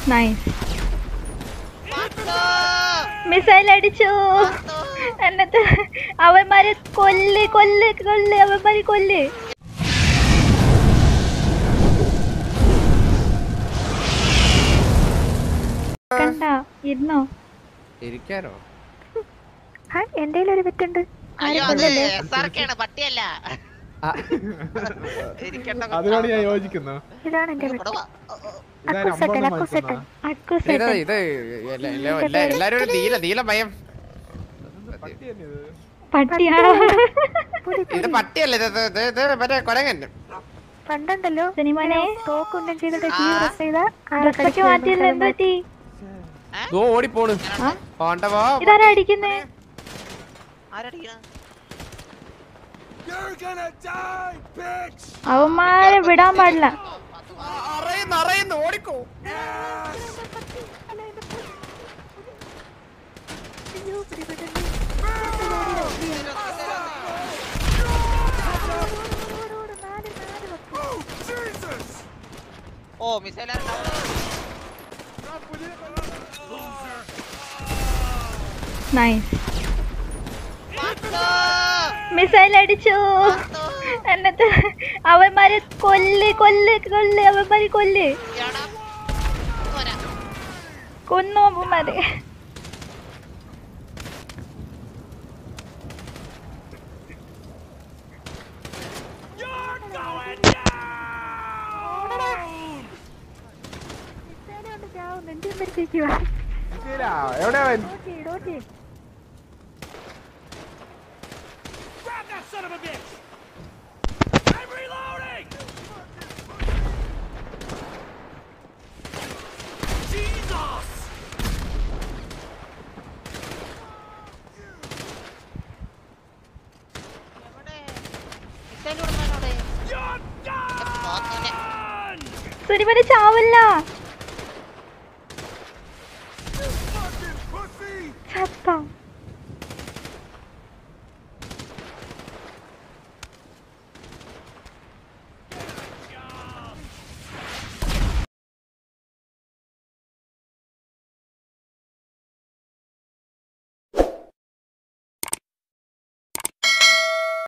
Nice missile അടിച്ചു എന്നിട്ട് അവന്മാരെ കൊല്ല് കൊല്ല് കൊല്ല് അവന്മാരെ കൊല്ല് കണ്ട ഇരുന്നോ ഇരിക്കാനോ ആ എന്റെ ഒരു വിറ്റുണ്ട് അയ്യോ അത് സാർക്കാണ് പട്ടിയല്ല ആ, ഇരിക്കട്ടെ അതിനോട് ഞാൻ യോജിക്കുന്നു ഇതാണ് എന്റെ ഇവിടെ വാ. ഇതാരും അമ്പത് മയക്കുന്ന ഇത് ഇത് എല്ലാ- എല്ലാ- എല്ലാ- എല്ലാരും ഒരു നീല നീല മയം പട്ടി തന്നെ ഇത് പട്ടിയാണോ ഇത് പട്ടിയല്ലേ ഇത് ഇത് ഇത് ഇത് മറ്റേ കൊരങ്ങൻ പണ്ടുണ്ടല്ലോ സിനിമനെ തോക്കുണ്ടം ചെയ്തിട്ട് കീ പ്രസ് ചെയ്ത ഡ്രസ്സൊക്കെ മാറ്റിയല്ലോ എന്ത് പറ്റി ദോ ഓടിപ്പോണ് പോണ്ടവോ ഇതാരാ അടിക്കുന്നേ ആരടിക്കണ അവന്മാരെ വിടാൻ പാടില്ല അറിയുന്നു അറിയുന്നു ഓടിക്കോ ഓ മിസൈൽ നൈസ് മിസൈൽ അടിച്ചു എന്നിട്ട് അവന്മാരെ കൊല്ല് കൊല്ല് കൊല്ല് അവന്മാരെ കൊല്ല് കൊന്നു അവന്മാരെ ഇല്ല, എവിടെ അവൻ മിസൈൽ വിടുന്നവനോടെ സുനിമനെ ചാവില്ല ചത്ത